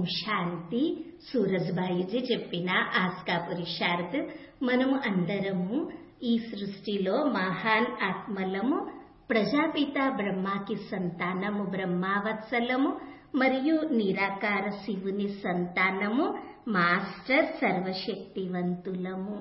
శాంతి సూరజ్బాయిజీ చెప్పిన ఆస్కా పురుషార్థ్ మనము అందరము ఈ సృష్టిలో మహాన్ ఆత్మలము ప్రజాపిత బ్రహ్మాకి సంతానము బ్రహ్మావత్సలము మరియు నిరాకార శివుని సంతానము మాస్టర్ సర్వశక్తివంతులము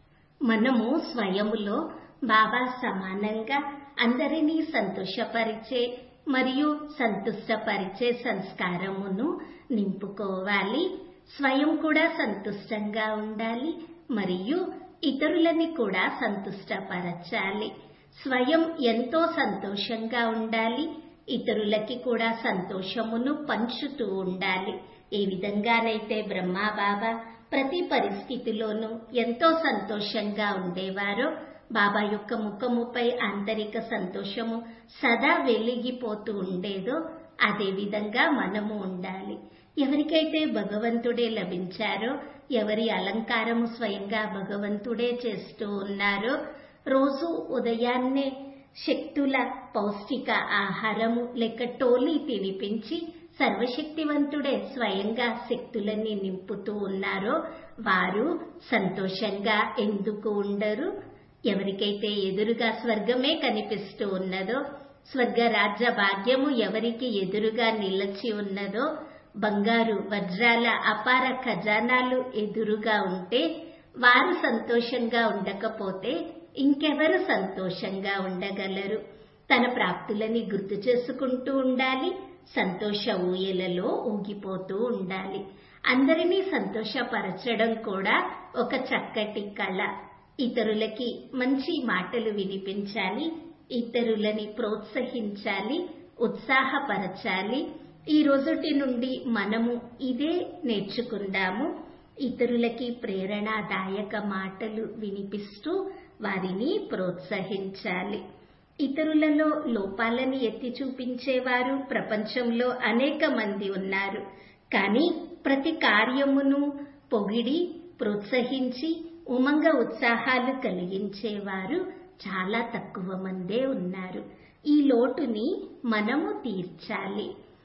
మనము స్వయములో బాబా సమానంగా అందరినీ సంతోషపరిచే మరియు సంతుష్టపరిచే సంస్కారమును నింపుకోవాలి స్వయం కూడా సంతుష్టంగా ఉండాలి మరియు ఇతరులని కూడా సంతుష్టపరచాలి స్వయం ఎంతో సంతోషంగా ఉండాలి ఇతరులకి కూడా సంతోషమును పంచుతూ ఉండాలి ఏ విధంగానైతే బ్రహ్మా బాబా ప్రతి పరిస్థితిలోనూ ఎంతో సంతోషంగా ఉండేవారో బాబా యొక్క ముఖముపై ఆంతరిక సంతోషము సదా వెలిగిపోతూ ఉండేదో అదే విధంగా మనము ఉండాలి ఎవరికైతే భగవంతుడే లభించారో ఎవరి అలంకారము స్వయంగా భగవంతుడే చేస్తూ ఉన్నారో రోజు ఉదయాన్నే శక్తుల పౌష్టిక ఆహారము లేక టోలీ తినిపించి సర్వశక్తివంతుడే స్వయంగా శక్తులన్నీ నింపుతూ ఉన్నారో వారు సంతోషంగా ఎందుకు ఉండరు ఎవరికైతే ఎదురుగా స్వర్గమే కనిపిస్తూ ఉన్నదో స్వర్గ రాజ్య భాగ్యము ఎవరికి ఎదురుగా నిలచి ఉన్నదో బంగారు వజ్రాల అపార ఖజానాలు ఎదురుగా ఉంటే వారు సంతోషంగా ఉండకపోతే ఇంకెవరు సంతోషంగా ఉండగలరు తన ప్రాప్తులని గుర్తు చేసుకుంటూ ఉండాలి సంతోష ఊయలలో ఊగిపోతూ ఉండాలి అందరినీ సంతోషపరచడం కూడా ఒక చక్కటి కళ ఇతరులకి మంచి మాటలు వినిపించాలి ఇతరులని ప్రోత్సహించాలి ఉత్సాహపరచాలి ఈ రోజుటి నుండి మనము ఇదే నేర్చుకుందాము ఇతరులకి ప్రేరణాదాయక మాటలు వినిపిస్తూ వారిని ప్రోత్సహించాలి ఇతరులలో లోపాలని ఎత్తి చూపించేవారు ప్రపంచంలో అనేక మంది ఉన్నారు కానీ ప్రతి కార్యమును పొగిడి ప్రోత్సహించి ఉమంగ ఉత్సాహాలు కలిగించేవారు చాలా తక్కువ మందే ఉన్నారు ఈ లోటుని మనము తీర్చాలి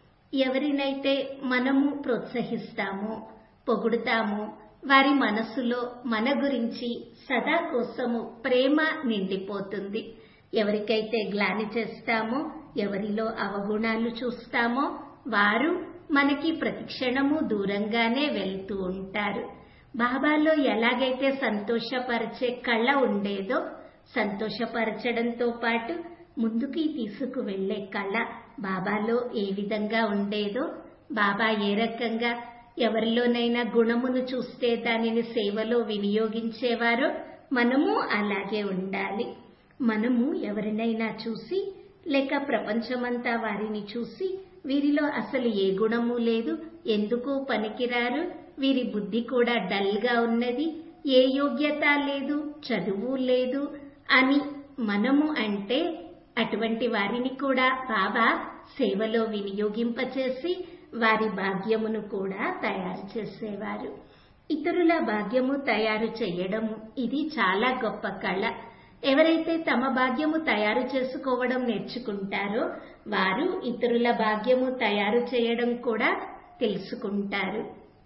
ఎవరినైతే మనము ప్రోత్సహిస్తామో పొగుడుతామో వారి మనసులో మన గురించి సదా కోసము ప్రేమ నిండిపోతుంది ఎవరికైతే గ్లాని చేస్తామో ఎవరిలో అవగుణాలు చూస్తామో వారు మనకి ప్రతిక్షణము దూరంగానే వెళ్తూ ఉంటారు బాబాలో ఎలాగైతే సంతోషపరిచే కళ ఉండేదో సంతోషపరచడంతో పాటు ముందుకి తీసుకువెళ్లే కళ బాబాలో ఏ విధంగా ఉండేదో బాబా ఏ రకంగా ఎవరిలోనైనా గుణమును చూస్తే దానిని సేవలో వినియోగించేవారో మనము అలాగే ఉండాలి మనము ఎవరినైనా చూసి లేక ప్రపంచమంతా వారిని చూసి వీరిలో అసలు ఏ గుణము లేదు ఎందుకు పనికిరారు వీరి బుద్ధి కూడా డల్ గా ఉన్నది ఏ యోగ్యత లేదు చదువు లేదు అని మనము అంటే అటువంటి వారిని కూడా బాబా సేవలో వినియోగింపచేసి వారి భాగ్యమును కూడా తయారు చేసేవారు ఇతరుల భాగ్యము తయారు చేయడము ఇది చాలా గొప్ప కళ ఎవరైతే తమ భాగ్యము తయారు చేసుకోవడం నేర్చుకుంటారో వారు ఇతరుల భాగ్యము తయారు చేయడం కూడా తెలుసుకుంటారు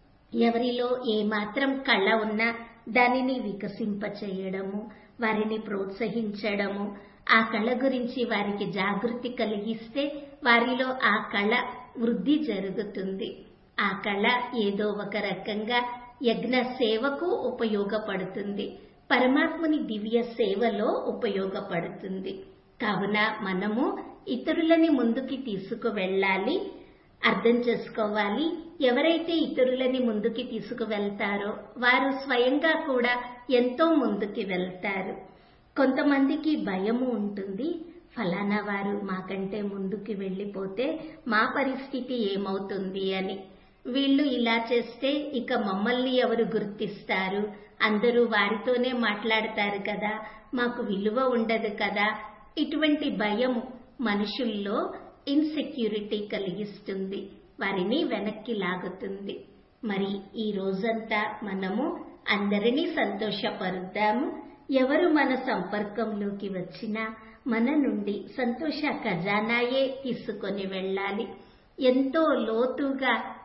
ఎవరిలో ఏమాత్రం కళ ఉన్నా దానిని వికసింపచేయడము వారిని ప్రోత్సహించడము ఆ కళ గురించి వారికి జాగృతి కలిగిస్తే వారిలో ఆ కళ వృద్ధి జరుగుతుంది ఆ కళ ఏదో ఒక రకంగా యజ్ఞ సేవకు ఉపయోగపడుతుంది పరమాత్ముని దివ్య సేవలో ఉపయోగపడుతుంది కావున మనము ఇతరులని ముందుకి తీసుకువెళ్ళాలి అర్థం చేసుకోవాలి ఎవరైతే ఇతరులని ముందుకి తీసుకువెళ్తారో వారు స్వయంగా కూడా ఎంతో ముందుకి వెళ్తారు కొంతమందికి భయము ఉంటుంది ఫలానా వారు మాకంటే ముందుకు వెళ్ళిపోతే మా పరిస్థితి ఏమవుతుంది అని వీళ్ళు ఇలా చేస్తే ఇక మమ్మల్ని ఎవరు గుర్తిస్తారు అందరూ వారితోనే మాట్లాడతారు కదా మాకు విలువ ఉండదు కదా ఇటువంటి భయము మనుషుల్లో ఇన్సెక్యూరిటీ కలిగిస్తుంది వారిని వెనక్కి లాగుతుంది మరి ఈ రోజంతా మనము అందరినీ సంతోషపరుద్దాము ఎవరు మన సంపర్కంలోకి వచ్చినా మన నుండి సంతోష ఖజానాయే తీసుకొని వెళ్ళాలి ఎంతో లోతుగా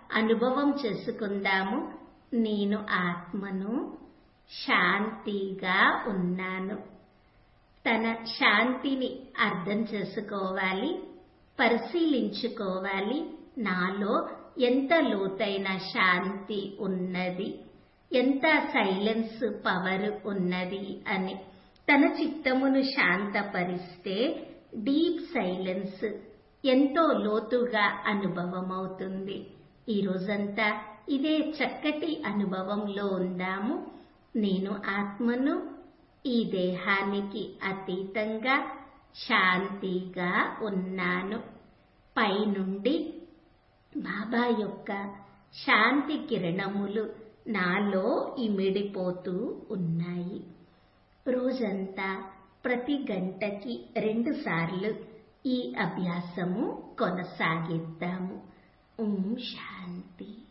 అనుభవం చేసుకుందాము నేను ఆత్మను శాంతిగా ఉన్నాను తన శాంతిని అర్థం చేసుకోవాలి పరిశీలించుకోవాలి నాలో ఎంత లోతైన శాంతి ఉన్నది ఎంత సైలెన్స్ పవర్ ఉన్నది అని తన చిత్తమును శాంతపరిస్తే డీప్ సైలెన్స్ ఎంతో లోతుగా అనుభవమవుతుంది ఈ రోజంతా ఇదే చక్కటి అనుభవంలో ఉందాము నేను ఆత్మను ఈ దేహానికి అతీతంగా శాంతిగా ఉన్నాను పైనుండి బాబా యొక్క శాంతి కిరణములు నాలో ఇమిడిపోతూ ఉన్నాయి రోజంతా ప్రతి గంటకి రెండు సార్లు ఈ అభ్యాసము కొనసాగిద్దాము ఓం శాంతి